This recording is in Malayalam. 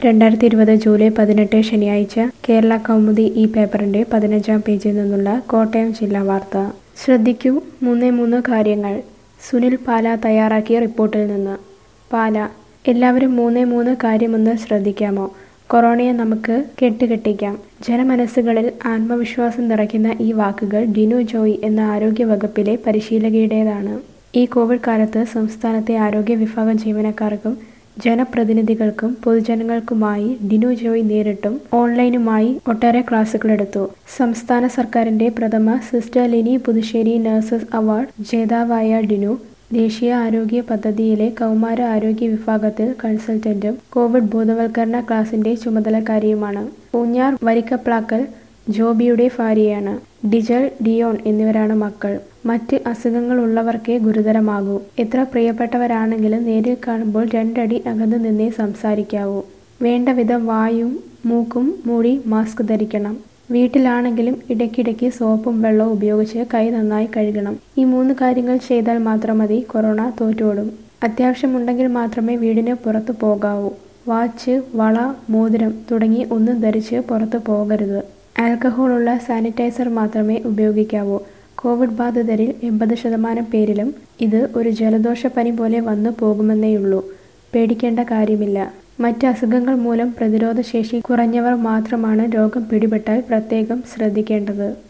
രണ്ടായിരത്തി ഇരുപത് ജൂലൈ പതിനെട്ട് ശനിയാഴ്ച കേരള കൗമുദി ഈ പേപ്പറിന്റെ പതിനഞ്ചാം പേജിൽ നിന്നുള്ള കോട്ടയം ജില്ലാ വാർത്ത ശ്രദ്ധിക്കൂ മൂന്നേ മൂന്ന് കാര്യങ്ങൾ സുനിൽ പാല തയ്യാറാക്കിയ റിപ്പോർട്ടിൽ നിന്ന് പാല എല്ലാവരും മൂന്നേ മൂന്ന് കാര്യമൊന്ന് ശ്രദ്ധിക്കാമോ കൊറോണയെ നമുക്ക് കെട്ടുകെട്ടിക്കാം ജനമനസ്സുകളിൽ ആത്മവിശ്വാസം നിറയ്ക്കുന്ന ഈ വാക്കുകൾ ഡിനു ജോയ് എന്ന ആരോഗ്യ വകുപ്പിലെ പരിശീലകയുടേതാണ് ഈ കോവിഡ് കാലത്ത് സംസ്ഥാനത്തെ ആരോഗ്യ വിഭാഗം ജീവനക്കാർക്കും ജനപ്രതിനിധികൾക്കും പൊതുജനങ്ങൾക്കുമായി ഡിനു ജോയ് നേരിട്ടും ഓൺലൈനുമായി ഒട്ടേറെ ക്ലാസുകളെടുത്തു സംസ്ഥാന സർക്കാരിന്റെ പ്രഥമ sister Lini Puthussery nurses award ജേതാവായ ഡിനു ദേശീയ ആരോഗ്യ പദ്ധതിയിലെ കൗമാര ആരോഗ്യ വിഭാഗത്തിൽ കൺസൾട്ടന്റും കോവിഡ് ബോധവൽക്കരണ ക്ലാസിന്റെ ചുമതലക്കാരിയുമാണ് ഊഞ്ഞാർ വരിക്കപ്ലാക്കൽ ജോബിയുടെ ഭാര്യയാണ് ഡിജൽ ഡിയോൺ എന്നിവരാണ് മക്കൾ മറ്റ് അസുഖങ്ങളുള്ളവർക്കേ ഗുരുതരമാകൂ എത്ര പ്രിയപ്പെട്ടവരാണെങ്കിലും നേരിൽ കാണുമ്പോൾ രണ്ടടി അകന്നു നിന്നേ സംസാരിക്കാവൂ വേണ്ട വിധം വായും മൂക്കും മൂടി മാസ്ക് ധരിക്കണം വീട്ടിലാണെങ്കിലും ഇടയ്ക്കിടയ്ക്ക് സോപ്പും വെള്ളവും ഉപയോഗിച്ച് കൈ നന്നായി കഴുകണം ഈ മൂന്ന് കാര്യങ്ങൾ ചെയ്താൽ മാത്രം മതി കൊറോണ തോറ്റോടും അത്യാവശ്യമുണ്ടെങ്കിൽ മാത്രമേ വീടിന് പുറത്തു പോകാവൂ വാച്ച് വള മോതിരം തുടങ്ങി ഒന്നും ധരിച്ച് പുറത്തു പോകരുത് ആൽക്കഹോൾ ഉള്ള സാനിറ്റൈസർ മാത്രമേ ഉപയോഗിക്കാവൂ കോവിഡ് ബാധിതരിൽ എൺപത് ശതമാനം പേരിലും ഇത് ഒരു ജലദോഷപ്പനി പോലെ വന്നു പോകുമെന്നേയുള്ളൂ പേടിക്കേണ്ട കാര്യമില്ല മറ്റ് അസുഖങ്ങൾ മൂലം പ്രതിരോധശേഷി കുറഞ്ഞവർ മാത്രമാണ് രോഗം പിടിപെട്ടാൽ പ്രത്യേകം ശ്രദ്ധിക്കേണ്ടത്